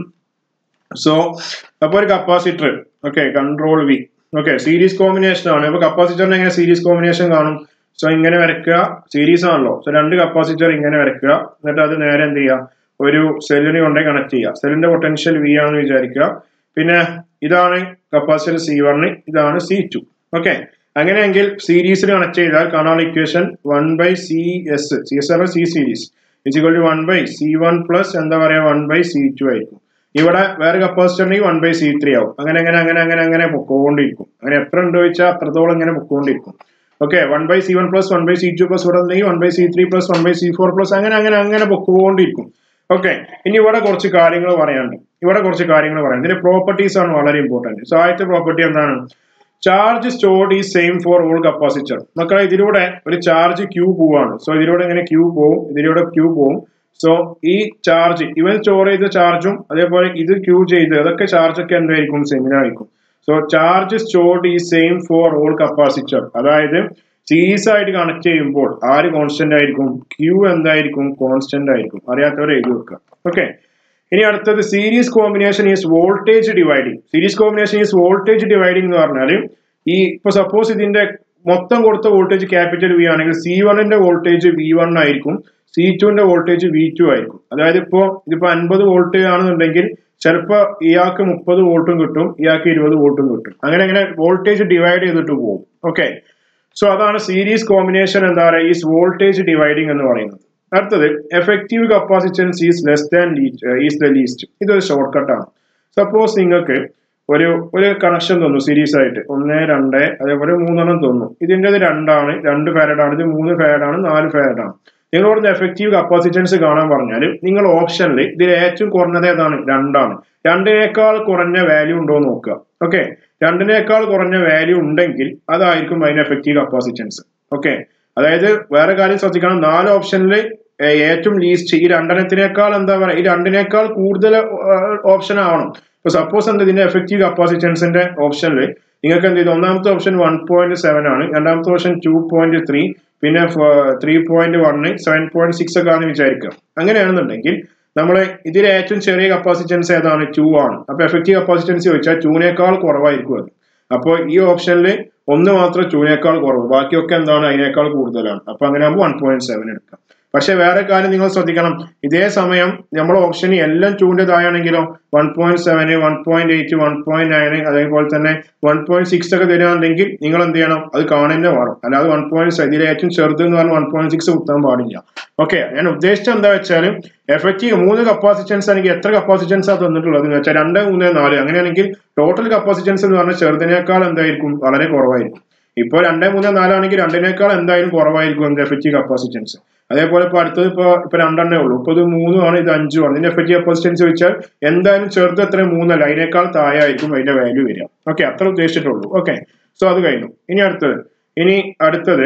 സോ അപ്പൊ ഒരു capacitor okay control V okay series combination ആണ് അപ്പൊ കപ്പാസിറ്ററിന് എങ്ങനെ സീരീസ് കോമ്പിനേഷൻ കാണും സോ ഇങ്ങനെ വരയ്ക്കുക സീരീസ് ആണല്ലോ സോ രണ്ട് കപ്പാസിറ്റർ ഇങ്ങനെ വരയ്ക്കുക എന്നിട്ട് അത് നേരെ എന്ത് ചെയ്യുക ഒരു സെല്ലിന് കൊണ്ടേ കണക്ട് ചെയ്യുക സെല്ലിന്റെ പൊട്ടൻഷ്യൽ വി ആണെന്ന് വിചാരിക്കുക പിന്നെ ഇതാണ് കപ്പാസിറ്റർ സി വണ് ഇതാണ് സി ടു ഓക്കെ അങ്ങനെയെങ്കിൽ സീരീസിൽ കണക്ട് ചെയ്താൽ കാണാനുള്ള equation one by C S C S or C series is equal to one by C one plus എന്താ പറയാ വൺ ബൈ സി ടു ആയിരിക്കും ഇവിടെ വേറെ കപ്പാസിറ്ററിന് വൺ ബൈ സി ത്രീ ആവും അങ്ങനെ അങ്ങനെ അങ്ങനെ അങ്ങനെ അങ്ങനെ പൊക്കോണ്ടിരിക്കും അങ്ങനെ എത്ര ഉണ്ടോ വെച്ചാൽ അത്രത്തോളം ഇങ്ങനെ പൊക്കോണ്ടിരിക്കും ഓക്കെ one by C one plus one by C two plus ഇവിടെ ഉണ്ടെങ്കിൽ one by C three plus one by C four plus അങ്ങനെ അങ്ങനെ അങ്ങനെ പൊക്കോണ്ടിരിക്കും ഓക്കെ ഇനി ഇവിടെ കുറച്ച് കാര്യങ്ങൾ പറയാനുണ്ട് ഇവിടെ കുറച്ച് കാര്യങ്ങൾ പറയാം ഇതിന്റെ പ്രോപ്പർട്ടീസ് ആണ് വളരെ ഇമ്പോർട്ടന്റ് സോ ആദ്യത്തെ പ്രോപ്പർട്ടി എന്താണ് charge stored is same for all capacitor മക്കളെ ഇതിലൂടെ ഒരു ചാർജ് ക്യൂ പോവാണ് സോ ഇതിലൂടെ ഇങ്ങനെ ക്യൂ പോവും ഇതിലൂടെ ക്യൂ പോവും സോ ഈ ചാർജ് ഇവൻ സ്റ്റോർ ചെയ്ത ചാർജും അതേപോലെ ഇത് ക്യൂ ചെയ്ത് അതൊക്കെ ചാർജ് ഒക്കെ എന്തായിരിക്കും സെയിം ആയിരിക്കും so charge stored is same for all capacitor അതായത് സീരീസ് ആയിട്ട് കണക്ട് ചെയ്യുമ്പോൾ ആര് കോൺസ്റ്റന്റ് ആയിരിക്കും ക്യൂ എന്തായിരിക്കും കോൺസ്റ്റന്റ് ആയിരിക്കും അറിയാത്തവരെ എഴുതി വെക്കുക ഓക്കെ ഇനി അടുത്തത് series combination is voltage dividing series combination is voltage dividing എന്ന് പറഞ്ഞാൽ ഈ ഇപ്പൊ സപ്പോസ് ഇതിന്റെ മൊത്തം കൊടുത്ത വോൾട്ടേജ് ക്യാപിറ്റൽ വി ആണെങ്കിൽ സി വണ്ണിന്റെ വോൾട്ടേജ് വി വൺ ആയിരിക്കും സി ടുവിന്റെ വോൾട്ടേജ് വി ടു ആയിരിക്കും അതായത് ഇപ്പോ ഇതിപ്പോ അൻപത് വോൾട്ട് ആണെന്നുണ്ടെങ്കിൽ ചിലപ്പോ ഇയാൾക്ക് മുപ്പത് വോൾട്ടും കിട്ടും ഇയാൾക്ക് ഇരുപത് വോൾട്ടും കിട്ടും അങ്ങനെ അങ്ങനെ വോൾട്ടേജ് ഡിവൈഡ് ചെയ്തിട്ട് പോകും ഓക്കെ സോ അതാണ് സീരീസ് കോമ്പിനേഷൻ എന്താ പറയുക ഈസ് വോൾട്ടേജ് ഡിവൈഡിങ് എന്ന് പറയുന്നത് അടുത്തത് effective capacitance is less than is the least ഇതൊരു ഷോർട്ട് കട്ടാണ് സപ്പോസ് നിങ്ങൾക്ക് ഒരു ഒരു കണക്ഷൻ തന്നു സീരീസ് ആയിട്ട് ഒന്ന് രണ്ട് അതേപോലെ മൂന്നെണ്ണം തന്നു ഇതിൻ്റെത് രണ്ടാണ് രണ്ട് ഫാരഡ് ആണ് ഇത് മൂന്ന് ഫാരഡ് ആണ് നാല് ഫാരഡ് ആണ് നിങ്ങളോട് എഫക്റ്റീവ് കപ്പാസിറ്റൻസ് കാണാൻ പറഞ്ഞാൽ നിങ്ങൾ ഓപ്ഷനിൽ ഇതിൽ ഏറ്റവും കുറഞ്ഞത് ഏതാണ് രണ്ടാണ് രണ്ടിനേക്കാൾ കുറഞ്ഞ വാല്യൂ ഉണ്ടോ എന്ന് നോക്കുക ഓക്കെ രണ്ടിനേക്കാൾ കുറഞ്ഞ വാല്യൂ ഉണ്ടെങ്കിൽ അതായിരിക്കും അതിന് എഫക്റ്റീവ് കപ്പാസിറ്റൻസ് ഓക്കെ അതായത് വേറെ കാര്യം ശ്രദ്ധിക്കണം നാല് ഓപ്ഷനിൽ ഏറ്റവും ലീസ്റ്റ് ഈ രണ്ടെണ്ണത്തിനേക്കാൾ എന്താ പറയുക ഈ രണ്ടിനേക്കാൾ കൂടുതൽ ഓപ്ഷൻ ആവണം ഇപ്പൊ സപ്പോസ് എന്താ ഇതിന്റെ എഫക്റ്റീവ് കപ്പാസിറ്റൻസിന്റെ ഓപ്ഷനിൽ നിങ്ങൾക്ക് എന്ത് ചെയ്തു ഒന്നാമത്തെ ഓപ്ഷൻ വൺ പോയിന്റ് സെവൻ ആണ് രണ്ടാമത്തെ ഓപ്ഷൻ ടു പോയിന്റ് ത്രീ പിന്നെ three point one seven point six ഒക്കെ ആണെന്ന് വിചാരിക്കുക അങ്ങനെയാണെന്നുണ്ടെങ്കിൽ നമ്മളെ ഇതിൽ ഏറ്റവും ചെറിയ കപ്പാസിറ്റൻസ് ഏതാണ് ടു ആണ് അപ്പൊ എഫക്റ്റീവ് കപ്പാസിറ്റൻസ് ചോദിച്ചാൽ ടൂനേക്കാൾ കുറവായിരിക്കും അത് അപ്പോൾ ഈ ഓപ്ഷനിൽ ഒന്ന് മാത്രം ടൂനേക്കാൾ കുറവ് ബാക്കിയൊക്കെ എന്താണ് അതിനേക്കാൾ കൂടുതലാണ് അപ്പൊ അങ്ങനെ ആകുമ്പോൾ വൺ പോയിന്റ് സെവൻ എടുക്കാം പക്ഷെ വേറെ കാര്യം നിങ്ങൾ ശ്രദ്ധിക്കണം ഇതേ സമയം നമ്മൾ ഓപ്ഷൻ എല്ലാം ടൂന്റെ താഴെയാണെങ്കിലോ one point seven one point eight one point nine അതേപോലെ തന്നെ വൺ പോയിന്റ് സിക്സ് ഒക്കെ തരികയാണെങ്കിൽ നിങ്ങൾ എന്ത് ചെയ്യണം അത് കാണുന്നേ വേണം അല്ലാതെ വൺ പോയിന്റ് ഇതിൽ ഏറ്റവും ചെറുത് എന്ന് പറഞ്ഞാൽ വൺ പോയിന്റ് സിക്സ് കുത്താൻ പാടില്ല ഓക്കെ ഞാൻ ഉദ്ദേശിച്ചത് എന്താ വെച്ചാൽ എഫക്റ്റീവ് മൂന്ന് കപ്പാസിറ്റൻസ് ആണെങ്കിൽ എത്ര കപ്പാസിറ്റൻസ് ആണ് തന്നിട്ടുള്ളത് എന്ന് വെച്ചാൽ രണ്ട് മൂന്ന് നാല് അങ്ങനെയാണെങ്കിൽ ടോട്ടൽ കപ്പാസിറ്റൻസ് എന്ന് പറഞ്ഞാൽ ചെറുതിനേക്കാൾ എന്തായിരിക്കും വളരെ കുറവായിരിക്കും ഇപ്പോൾ രണ്ട് മൂന്ന് നാലാണെങ്കിൽ രണ്ടിനേക്കാൾ എന്തായാലും കുറവായിരിക്കും എന്ത് എഫക്റ്റീവ് കപ്പാസിറ്റൻസ് അതേപോലെ ഇപ്പൊ അടുത്തത് ഇപ്പൊ ഇപ്പൊ രണ്ടെണ്ണേ ഉള്ളൂ ഇപ്പൊ ഇത് മൂന്നുമാണ് ഇത് അഞ്ചുമാണ് ഇതിന്റെ എഫക്റ്റീവ് കപ്പാസിറ്റൻസ് വെച്ചാൽ എന്തായാലും ചെറുത് എത്ര മൂന്നല്ല അതിനേക്കാൾ താഴെ ആയിരിക്കും അതിന്റെ വാല്യൂ വരിക ഓക്കെ അത്ര ഉദ്ദേശിച്ചിട്ടുള്ളൂ ഓക്കെ സോ അത് കഴിഞ്ഞു ഇനി അടുത്തത് ഇനി അടുത്തത്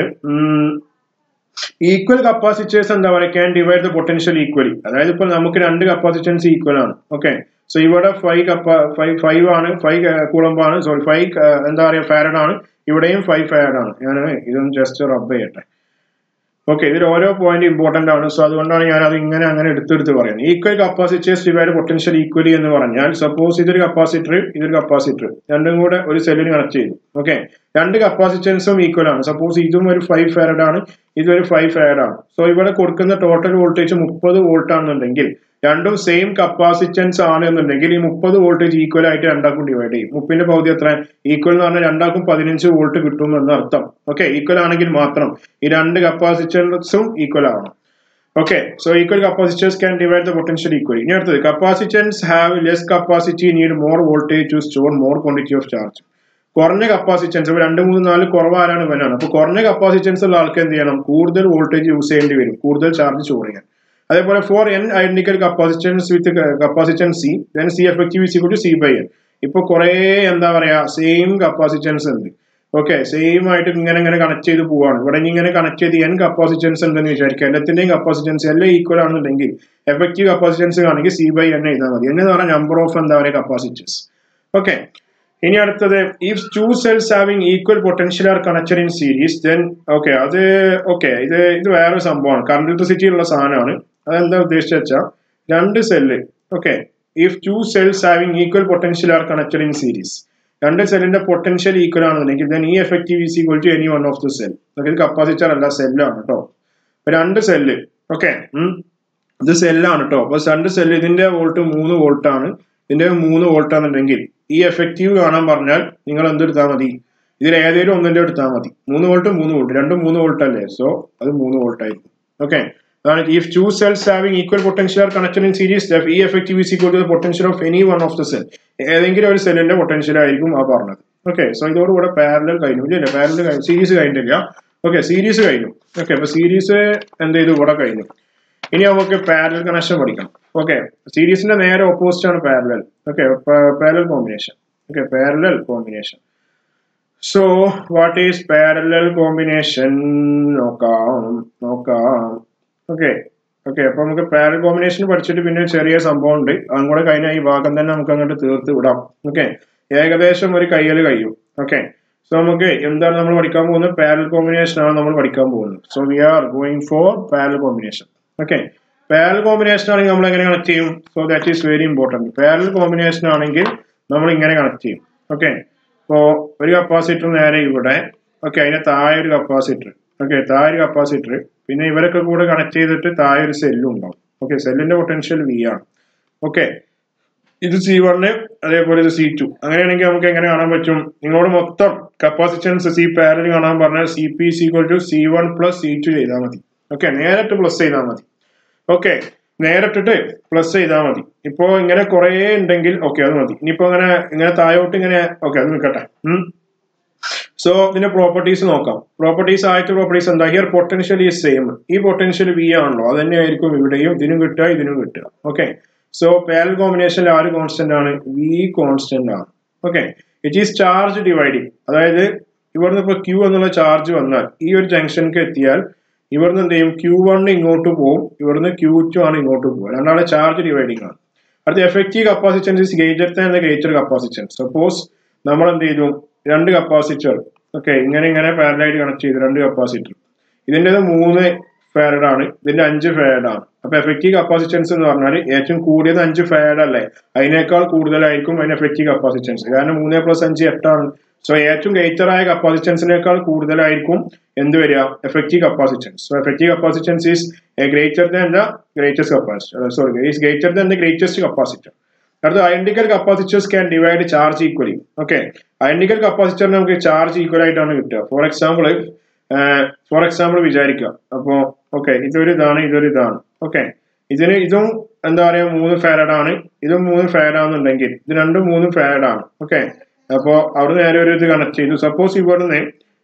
ഈക്വൽ കപ്പാസിറ്റേഴ്സ് എന്താ പറയുക can divide the potential equally അതായത് ഇപ്പോൾ നമുക്ക് രണ്ട് കപ്പാസിറ്റൻസ് ഈക്വൽ ആണ് ഓക്കെ സോ ഇവിടെ ഫൈവ് കപ്പ ഫൈവ് ഫൈവ് ആണ് ഫൈവ് കൂളമ്പാണ് സോറി ഫൈവ് എന്താ പറയുക ഫാരഡ് ആണ് ഇവിടെയും ഫൈവ് ഫാരഡ് ആണ് ഞാൻ ഇതൊന്ന് ജസ്റ്റ് റബ്ബ് ചെയ്യട്ടെ ഓക്കെ ഇതിൽ ഓരോ പോയിന്റ് ഇമ്പോർട്ടന്റ് ആണ് സോ അതുകൊണ്ടാണ് ഞാൻ അത് ഇങ്ങനെ അങ്ങനെ എടുത്തെടുത്ത് പറയുന്നത് equal capacitors divide potential equally എന്ന് പറഞ്ഞാൽ സപ്പോസ് ഇതൊരു കപ്പാസിറ്റർ ഇതൊരു കപ്പാസിറ്റർ രണ്ടും കൂടെ ഒരു സെല്ലിന് കണക്ട് ചെയ്തു ഓക്കെ രണ്ട് കപ്പാസിറ്റൻസും ഈക്വൽ ആണ് സപ്പോസ് ഇതും ഒരു ഫൈവ് ഫാരഡ് ആണ് ഇതൊരു ഫൈവ് ഫാരഡ് ആണ് സോ ഇവിടെ കൊടുക്കുന്ന ടോട്ടൽ വോൾട്ടേജ് മുപ്പത് വോൾട്ട് ആണെന്നുണ്ടെങ്കിൽ രണ്ടും സെയിം കപ്പാസിറ്റൻസ് ആണ് എന്നുണ്ടെങ്കിൽ ഈ മുപ്പത് വോൾട്ടേജ് ഈക്വൽ ആയിട്ട് രണ്ടാക്കും ഡിവൈഡ് ചെയ്യും മുപ്പിന്റെ പകുതി എത്ര ഈക്വൽ എന്ന് പറഞ്ഞാൽ രണ്ടാക്കും പതിനഞ്ച് വോൾട്ട് കിട്ടും എന്ന് അർത്ഥം ഓക്കെ ഈക്വൽ ആണെങ്കിൽ മാത്രം ഈ രണ്ട് കപ്പാസിറ്റൻസും ഈക്വൽ ആവണം okay so equal capacitors can divide the potential equally ഇനി അടുത്തത് capacitance have less capacity need more voltage to store more quantity of charge കുറഞ്ഞ കപ്പാസിറ്റൻസ് ഇപ്പൊ രണ്ട് മൂന്ന് നാല് കുറവാരാണ് ഇവനാണ് അപ്പൊ കുറഞ്ഞ കപ്പാസിറ്റൻസ് ഉള്ള ആൾക്ക് എന്ത് ചെയ്യണം കൂടുതൽ വോൾട്ടേജ് യൂസ് ചെയ്യേണ്ടി വരും കൂടുതൽ ചാർജ് സ്റ്റോർ ചെയ്യാൻ അതേപോലെ for N identical capacitance with capacitance C then C effective is to C by N ഇപ്പൊ കുറെ എന്താ പറയാ സെയിം കപ്പാസിറ്റൻസ് ഉണ്ട് ഓക്കെ സെയിം ആയിട്ട് ഇങ്ങനെ ഇങ്ങനെ കണക്ട് ചെയ്ത് പോവാണ് ഇവിടെ ഇങ്ങനെ കണക്ട് ചെയ്ത് എൻ കപ്പാസിറ്റൻസ് ഉണ്ടെന്ന് വിചാരിക്കുക എല്ലാത്തിന്റെയും കപ്പാസിറ്റൻസ് എല്ലാം ഈക്വൽ ആണെന്നുണ്ടെങ്കിൽ എഫക്റ്റീവ് കപ്പാസിറ്റൻസ് ആണെങ്കിൽ സി ബൈ എൻ എഴുതാൽ മതി എന്ന് പറഞ്ഞാൽ നമ്പർ ഓഫ് എന്താ പറയുക കപ്പാസിറ്റൻസ് ഓക്കെ ഇനി അടുത്തത് if two cells having equal potential are connected in series then okay അത് ഓക്കെ ഇത് ഇത് വേറെ സംഭവമാണ് കറണ്ട് ഇലക്ട്രിസിറ്റി ഉള്ള സാധനമാണ് അതെന്താ ഉദ്ദേശിച്ച വെച്ചാൽ രണ്ട് cell okay if two cells having equal potential are connected in series രണ്ട് സെല്ലിന്റെ പൊട്ടൻഷ്യൽ ഈക്വൽ ആണെന്നുണ്ടെങ്കിൽ then E effective is equal to any one of the cell ഇത് കപ്പാസിറ്റർ അല്ല സെല്ലാണ് കേട്ടോ രണ്ട് സെല്ല് ഓക്കെ ഇത് സെല്ലാണ് കേട്ടോ അപ്പൊ രണ്ട് സെല്ല് ഇതിന്റെ വോൾട്ട് മൂന്ന് വോൾട്ട് ആണ് ഇതിന്റെ മൂന്ന് വോൾട്ട് ആണെന്നുണ്ടെങ്കിൽ ഈ എഫക്റ്റീവ് കാണാൻ പറഞ്ഞാൽ നിങ്ങൾ എന്തെടുത്താൽ മതി ഇതിൽ ഏതെങ്കിലും ഒന്നിന്റെ എടുത്താൽ മതി മൂന്ന് വോൾട്ട് മൂന്ന് വോൾട്ട് രണ്ടും മൂന്ന് വോൾട്ട് അല്ലേ സോ അത് മൂന്ന് വോൾട്ട് ആയിരിക്കും ഓക്കെ അതാണ് if two cells having equal potential are connected in series E effective is equal to the potential of any one of the cell ഏതെങ്കിലും ഒരു സെല്ലിന്റെ പൊട്ടൻഷ്യൽ ആയിരിക്കും ആ പറഞ്ഞത് ഓക്കെ സോ ഇതോടുകൂടെ പാരലൽ കഴിഞ്ഞു ഇല്ല പാരലൽ കഴിഞ്ഞു സീരീസ് കഴിഞ്ഞിട്ടില്ല ഓക്കെ സീരീസ് കഴിഞ്ഞു ഓക്കെ അപ്പൊ സീരീസ് എന്ത് ചെയ്തു ഇവിടെ കഴിഞ്ഞു ഇനി നമുക്ക് പാരലൽ കണക്ഷൻ പഠിക്കണം ഓക്കെ സീരീസിന്റെ നേരെ ഓപ്പോസിറ്റ് ആണ് parallel okay parallel combination okay parallel combination so what is parallel combination നോക്കാം നോക്കാം ഓക്കെ ഓക്കെ അപ്പൊ നമുക്ക് പാരൽ കോമ്പിനേഷൻ പഠിച്ചിട്ട് പിന്നെ ചെറിയ സംഭവം ഉണ്ട് അതും കൂടെ കഴിഞ്ഞാൽ ഈ ഭാഗം തന്നെ നമുക്ക് അങ്ങോട്ട് തീർത്ത് വിടാം ഓക്കെ ഏകദേശം ഒരു കയ്യൽ കഴിയും ഓക്കെ സോ നമുക്ക് എന്താണ് നമ്മൾ പഠിക്കാൻ പോകുന്നത് പാരൽ കോമ്പിനേഷൻ ആണ് നമ്മൾ പഠിക്കാൻ പോകുന്നത് so we are going for parallel combination okay parallel combination ആണെങ്കിൽ നമ്മൾ എങ്ങനെ കണക്ട് ചെയ്യും so that is very important parallel combination ആണെങ്കിൽ നമ്മൾ ഇങ്ങനെ കണക്ട് ചെയ്യും ഓക്കെ ഇപ്പോ ഒരു കപ്പാസിറ്റർ നേരെ ഇവിടെ ഓക്കെ അതിന്റെ താഴെ ഒരു കപ്പാസിറ്റർ ഓക്കെ താഴെ ഒരു കപ്പാസിറ്റർ പിന്നെ ഇവരൊക്കെ കൂടെ കണക്ട് ചെയ്തിട്ട് താഴെ ഒരു സെല്ലും ഉണ്ടാവും ഓക്കെ സെല്ലിന്റെ പൊട്ടൻഷ്യൽ വി ആണ് ഓക്കെ ഇത് സി വണ് അതേപോലെ ഇത് സി ടു അങ്ങനെയാണെങ്കിൽ നമുക്ക് എങ്ങനെ കാണാൻ പറ്റും നിങ്ങളോട് മൊത്തം കപ്പാസിറ്റൻസ് സി പാരൽ കാണാൻ പറഞ്ഞാൽ C P C two C one plus C two ചെയ്താൽ മതി ഓക്കെ നേരിട്ട് പ്ലസ് ചെയ്താൽ മതി ഓക്കെ നേരിട്ടിട്ട് പ്ലസ് ചെയ്താൽ മതി ഇപ്പോ ഇങ്ങനെ കുറെ ഉണ്ടെങ്കിൽ ഓക്കെ അത് മതി ഇനിയിപ്പോ അങ്ങനെ ഇങ്ങനെ താഴോട്ട് ഇങ്ങനെ ഓക്കെ അത് നിൽക്കട്ടെ സോ ഇതിന്റെ പ്രോപ്പർട്ടീസ് നോക്കാം പ്രോപ്പർട്ടീസ് ആദ്യത്തെ പ്രോപ്പർട്ടീസ് എന്താ ഹിയർ പൊട്ടൻഷ്യൽ ഈസ് സെയിം ഈ പൊട്ടൻഷ്യൽ വി ആണല്ലോ അത് തന്നെയായിരിക്കും ഇവിടെയും ഇതിനും കിട്ടുക ഇതിനും കിട്ടുക ഓക്കെ സോ പാരൽ കോമ്പിനേഷനിൽ ആര് കോൺസ്റ്റന്റ് ആണ് വി കോൺസ്റ്റന്റ് ആണ് okay it is charge dividing അതായത് ഇവിടുന്ന് ഇപ്പൊ ക്യൂ എന്നുള്ള ചാർജ് വന്നാൽ ഈ ഒരു ജംഗ്ഷനിലേക്ക് എത്തിയാൽ ഇവിടുന്ന് എന്ത് ചെയ്യും ക്യൂ വൺ ഇങ്ങോട്ട് പോകും ഇവിടുന്ന് ക്യൂ ടു ആണ് ഇങ്ങോട്ട് പോകുക രണ്ടാളെ ചാർജ് ഡിവൈഡിങ് ആണ് അടുത്ത effective capacitance is greater than the greater capacitance suppose നമ്മൾ എന്ത് ചെയ്തു രണ്ട് കപ്പാസിറ്റർ ഓക്കെ ഇങ്ങനെ ഇങ്ങനെ പാരലായിട്ട് കണക്ട് ചെയ്തു രണ്ട് കപ്പാസിറ്റർ ഇതിൻ്റെത് മൂന്ന് ഫാരഡ് ആണ് ഇതിന്റെ അഞ്ച് ഫാരഡ് ആണ് അപ്പൊ എഫക്റ്റീവ് കപ്പാസിറ്റൻസ് എന്ന് പറഞ്ഞാൽ ഏറ്റവും കൂടിയത് അഞ്ച് ഫാരഡ് അല്ലേ അതിനേക്കാൾ കൂടുതലായിരിക്കും അതിന് എഫക്റ്റീവ് കപ്പാസിറ്റൻസ് കാരണം മൂന്ന് പ്ലസ് അഞ്ച് എട്ടാണ് സോ ഏറ്റവും ഗ്രേറ്റർ ആയ കപ്പാസിറ്റൻസിനേക്കാൾ കൂടുതലായിരിക്കും എന്ത് വരിക effective capacitance so effective capacitance is greater than the greatest capacitor sorry is greater than the greatest capacitor അടുത്ത identical capacitors can divide charge equally okay identical കപ്പാസിറ്ററിന് നമുക്ക് ചാർജ് ഈക്വൽ ആയിട്ടാണ് കിട്ടുക ഫോർ എക്സാമ്പിൾ ഫോർ എക്സാമ്പിൾ വിചാരിക്കുക അപ്പോ okay ഇതൊരു ഇതാണ് ഇതൊരു ഇതാണ് ഓക്കെ ഇതിന് ഇതും എന്താ പറയാ മൂന്ന് ഫാരഡ് ആണ് ഇതും മൂന്ന് ഫാരഡ് ആണെന്നുണ്ടെങ്കിൽ ഇത് രണ്ടും മൂന്നും ഫാരഡ് ആണ് ഓക്കെ അപ്പോ അവിടെ നേരെ ഒരു ഇത് കണക്ട് ചെയ്തു സപ്പോസ് ഇവിടുന്ന്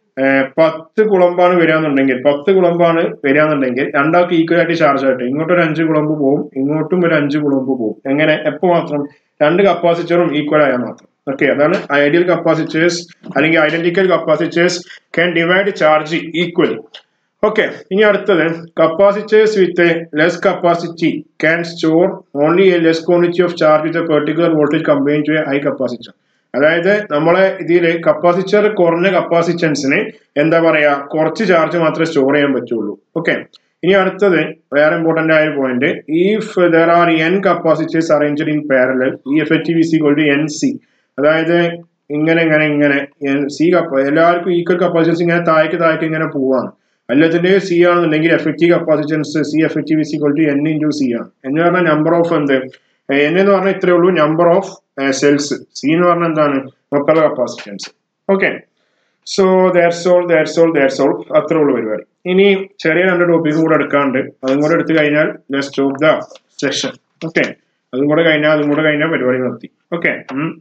പത്ത് കുളമ്പാണ് വരികയെന്നുണ്ടെങ്കിൽ പത്ത് കുളമ്പാണ് വരികയെന്നുണ്ടെങ്കിൽ രണ്ടാൾക്ക് ഈക്വൽ ആയിട്ട് ചാർജ് ആയിട്ട് ഇങ്ങോട്ട് ഒരു അഞ്ച് കുളമ്പ് പോകും ഇങ്ങോട്ടും ഒരു അഞ്ച് കുളമ്പ് പോകും എങ്ങനെ എപ്പോ മാത്രം രണ്ട് കപ്പാസിറ്ററും ഈക്വൽ ആയാൽ മാത്രം ഓക്കെ അതാണ് ഐഡിയൽ കപ്പാസിറ്റേഴ്സ് അല്ലെങ്കിൽ identical capacitors can divide charge equally okay ഇനി അടുത്തത് capacitors with less capacity can store only a less quantity of charge with a particular voltage combine to a high capacitor അതായത് നമ്മളെ ഇതിൽ capacitor കുറഞ്ഞ കപ്പാസിറ്റൻസിന് എന്താ പറയാ കുറച്ച് ചാർജ് മാത്രമേ സ്റ്റോർ ചെയ്യാൻ പറ്റുള്ളൂ ഓക്കെ ഇനി അടുത്തത് വേറെ ഇമ്പോർട്ടന്റ് ആയ point if there are N capacitors arranged in parallel E F H V C to N C അതായത് ഇങ്ങനെ ഇങ്ങനെ ഇങ്ങനെ സി കപ്പ എല്ലാവർക്കും ഈക്വൽ കപ്പാസിറ്റൻസ് ഇങ്ങനെ താഴേക്ക് താഴേക്ക് ഇങ്ങനെ പോവാണ് എല്ലാത്തിന്റെ സി ആണെന്നുണ്ടെങ്കിൽ effective capacitance C effective is equal to N into C ആണ് എന്ന് പറഞ്ഞാൽ നമ്പർ ഓഫ് എന്ത് എൻ എന്ന് പറഞ്ഞാൽ ഇത്രേ ഉള്ളൂ നമ്പർ ഓഫ് സെൽസ് സി എന്ന് പറഞ്ഞാൽ എന്താണ് മൊത്തം capacitance okay so that's all that's all that's all അത്രേ ഉള്ളൂ പരിപാടി ഇനി ചെറിയ രണ്ട് ടോപ്പിക്കും കൂടെ എടുക്കാണ്ട് അതും കൂടെ എടുത്തു കഴിഞ്ഞാൽ rest of the session okay അതും കൂടെ കഴിഞ്ഞാൽ അതും കൂടെ കഴിഞ്ഞാൽ പരിപാടി നിർത്തി ഓക്കെ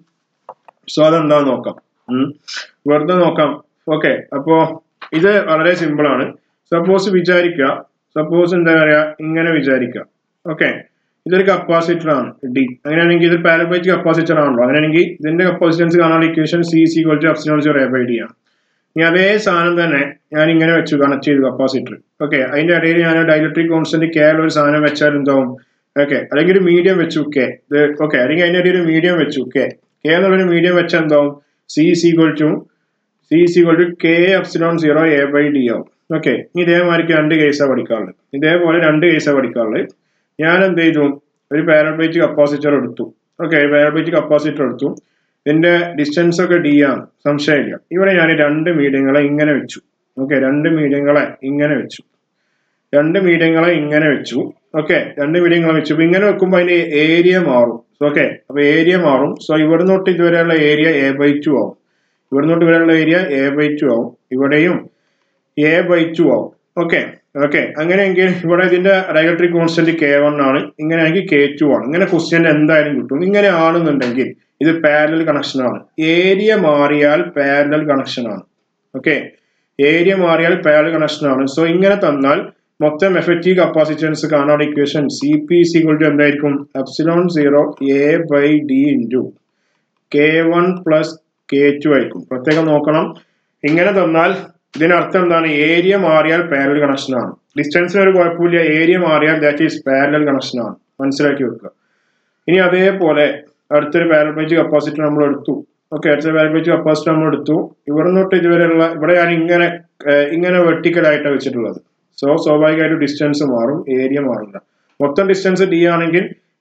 സോ അതെന്താന്ന് നോക്കാം വെറുതെ നോക്കാം ഓക്കെ അപ്പോ ഇത് വളരെ സിമ്പിൾ ആണ് സപ്പോസ് വിചാരിക്കുക സപ്പോസ് എന്താ പറയാ ഇങ്ങനെ വിചാരിക്കുക ഓക്കെ ഇതൊരു കപ്പാസിറ്റർ ആണ് ഡി അങ്ങനെയാണെങ്കിൽ ഇത് പാരബൈറ്റ് കപ്പാസിറ്റർ ആണല്ലോ അങ്ങനെയാണെങ്കിൽ ഇതിന്റെ കപ്പാസിറ്റൻസ് കാണാനുള്ള equation C equal to epsilon zero A by D ആണ് ഇനി അതേ സാധനം തന്നെ ഞാൻ ഇങ്ങനെ വെച്ചു കണക്ട് ചെയ്തു കപ്പാസിറ്റർ ഓക്കെ അതിന്റെ ഇടയിൽ ഞാൻ ഡയലക്ട്രിക് കോൺസ്റ്റന്റ് കെ ഒരു സാധനം വെച്ചാൽ എന്താവും ഓക്കെ അല്ലെങ്കിൽ ഒരു മീഡിയം വെച്ചു കെ ഇത് ഓക്കെ അല്ലെങ്കിൽ അതിന്റെ ഇടയിൽ ഒരു മീഡിയം വെച്ചു കെ കെ എന്നുള്ളൊരു മീഡിയം വെച്ചാൽ എന്താവും C equal to C equal to K epsilon zero A by D ആവും ഓക്കെ ഇതേമാതിരിക്ക് രണ്ട് കേസാണ് പഠിക്കാറുള്ളത് ഇതേപോലെ രണ്ട് കേസാണ് പഠിക്കാറുള്ളത് ഞാൻ എന്ത് ചെയ്തു ഒരു പാരബൈറ്റ് കപ്പാസിറ്റർ എടുത്തു ഓക്കെ പാരബൈറ്റ് കപ്പാസിറ്റർ എടുത്തു ഇതിന്റെ ഡിസ്റ്റൻസ് ഒക്കെ ഡി ആണ് സംശയമില്ല ഇവിടെ ഞാൻ രണ്ട് മീഡിയങ്ങളെ ഇങ്ങനെ വെച്ചു ഓക്കെ രണ്ട് മീഡിയങ്ങളെ ഇങ്ങനെ വെച്ചു രണ്ട് മീഡിയങ്ങളെ ഇങ്ങനെ വെച്ചു ഓക്കെ രണ്ട് മീഡിയങ്ങളെ വെച്ചു അപ്പൊ ഇങ്ങനെ വെക്കുമ്പോൾ അതിന്റെ ഏരിയ മാറും ഓക്കെ അപ്പൊ ഏരിയ മാറും സോ ഇവിടെ തൊട്ട് ഇതുവരെയുള്ള ഏരിയ എ ബൈ ടു ആവും ഇവിടെ തൊട്ട് ഇവരെയുള്ള ഏരിയ എ ബൈ ടു ആവും ഇവിടെയും എ ബൈ ടു ആവും ഓക്കെ ഓക്കെ അങ്ങനെയെങ്കിൽ ഇവിടെ ഇതിന്റെ ഡയലക്ട്രിക് കോൺസ്റ്റന്റ് കെ വൺ ആണ് ഇങ്ങനെയാണെങ്കിൽ കെ ടു ആണ് ഇങ്ങനെ ക്വസ്റ്റ്യൻ എന്തായാലും കിട്ടും ഇങ്ങനെ ആണെന്നുണ്ടെങ്കിൽ ഇത് പാരലൽ കണക്ഷൻ ആണ് ഏരിയ മാറിയാൽ പാരലൽ കണക്ഷൻ ആണ് ഓക്കെ ഏരിയ മാറിയാൽ പാരലൽ കണക്ഷൻ ആണ് സോ ഇങ്ങനെ തന്നാൽ മൊത്തം എഫക്റ്റീവ് കപ്പാസിറ്റൻസ് കാണാനുള്ള equation C P equal to എന്തായിരിക്കും epsilon zero A by D into K one plus K two ആയിരിക്കും പ്രത്യേകം നോക്കണം ഇങ്ങനെ തന്നാൽ ഇതിനർത്ഥം എന്താണ് ഏരിയ മാറിയാൽ പാരലൽ കണക്ഷൻ ആണ് ഡിസ്റ്റൻസിന് ഒരു കുഴപ്പമില്ല ഏരിയ മാറിയാൽ ദാറ്റ് ഈസ് പാരലൽ കണക്ഷൻ ആണ് മനസ്സിലാക്കി വെക്കുക ഇനി അതേപോലെ അടുത്തൊരു പാരബൈറ്റ് കപ്പാസിറ്റർ നമ്മൾ എടുത്തു ഓക്കെ അടുത്ത പാരബൈറ്റ് കപ്പാസിറ്റർ നമ്മൾ എടുത്തു ഇവിടെ തൊട്ട് ഇതുവരെയുള്ള ഇവിടെ ഞാൻ ഇങ്ങനെ ഇങ്ങനെ വെർട്ടിക്കൽ ആയിട്ടാണ് വെച്ചിട്ടുള്ളത് സോ സ്വാഭാവികമായിട്ടും ഡിസ്റ്റൻസ് മാറും ഏരിയ മാറില്ല മൊത്തം ഡിസ്റ്റൻസ് ഡി ആണെങ്കിൽ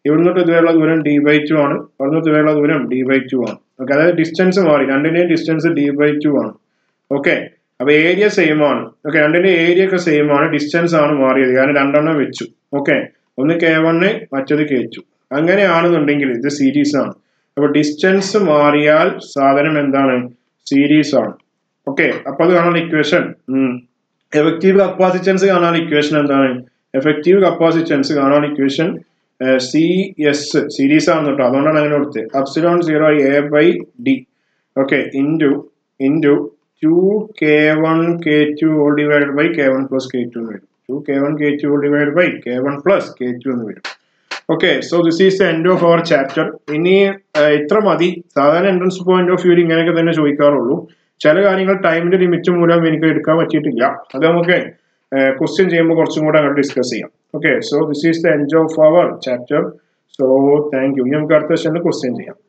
ഇവിടുന്നോട്ട് ഇതുവരെയുള്ള ദൂരം ഡി ബൈ ടു ആണ് അവിടുന്നോട്ട് ഇതുവരെയുള്ള ദൂരം ഡി ബൈ ടു ആണ് ഓക്കെ അതായത് ഡിസ്റ്റൻസ് മാറി രണ്ടിന്റെയും ഡിസ്റ്റൻസ് ഡി ബൈ ടു ആണ് ഓക്കെ അപ്പൊ ഏരിയ സെയിം ആണ് ഓക്കെ രണ്ടിന്റെ ഏരിയ ഒക്കെ സെയിം ആണ് ഡിസ്റ്റൻസ് ആണ് മാറിയത് കാരണം രണ്ടെണ്ണം വെച്ചു ഓക്കെ ഒന്ന് കെ വണ് മറ്റത് കെ ടു അങ്ങനെയാണെന്നുണ്ടെങ്കിൽ ഇത് സീരീസ് ആണ് അപ്പൊ ഡിസ്റ്റൻസ് മാറിയാൽ സാധനം എന്താണ് സീരീസ് ആണ് ഓക്കെ അപ്പൊ അത് കാണാനുള്ള ഇക്വേഷൻ എഫക്റ്റീവ് കപ്പാസിറ്റൻസ് കാണാനുള്ള ഇക്വേഷൻ എന്താണ് എഫക്റ്റീവ് കപ്പാസിറ്റൻസ് കാണാനുള്ള ഇക്വേഷൻ സി എസ് സീരീസ് ആണ് കേട്ടോ അതുകൊണ്ടാണ് അങ്ങനെ കൊടുത്തത് epsilon zero A by D okay into into two K one K two whole divide by K one plus K two എന്ന് വരും two K one K two whole divide by K one plus K two എന്ന് വരും okay so this is the end of our chapter ഇനി ഇത്ര മതി സാധാരണ entrance point of വ്യൂവിൽ ഇങ്ങനെയൊക്കെ തന്നെ ചോദിക്കാറുള്ളൂ ചില കാര്യങ്ങൾ ടൈമിന്റെ ലിമിറ്റ് മൂലം എനിക്ക് എടുക്കാൻ പറ്റിയിട്ടില്ല അത് നമുക്ക് ക്വസ്റ്റ്യൻ ചെയ്യുമ്പോൾ കുറച്ചും കൂടെ അങ്ങോട്ട് ഡിസ്കസ് ചെയ്യാം okay so this is the end of our chapter so thank you ഇനി നമുക്ക് അടുത്ത സെഷനിൽ ക്വസ്റ്റ്യൻ ചെയ്യാം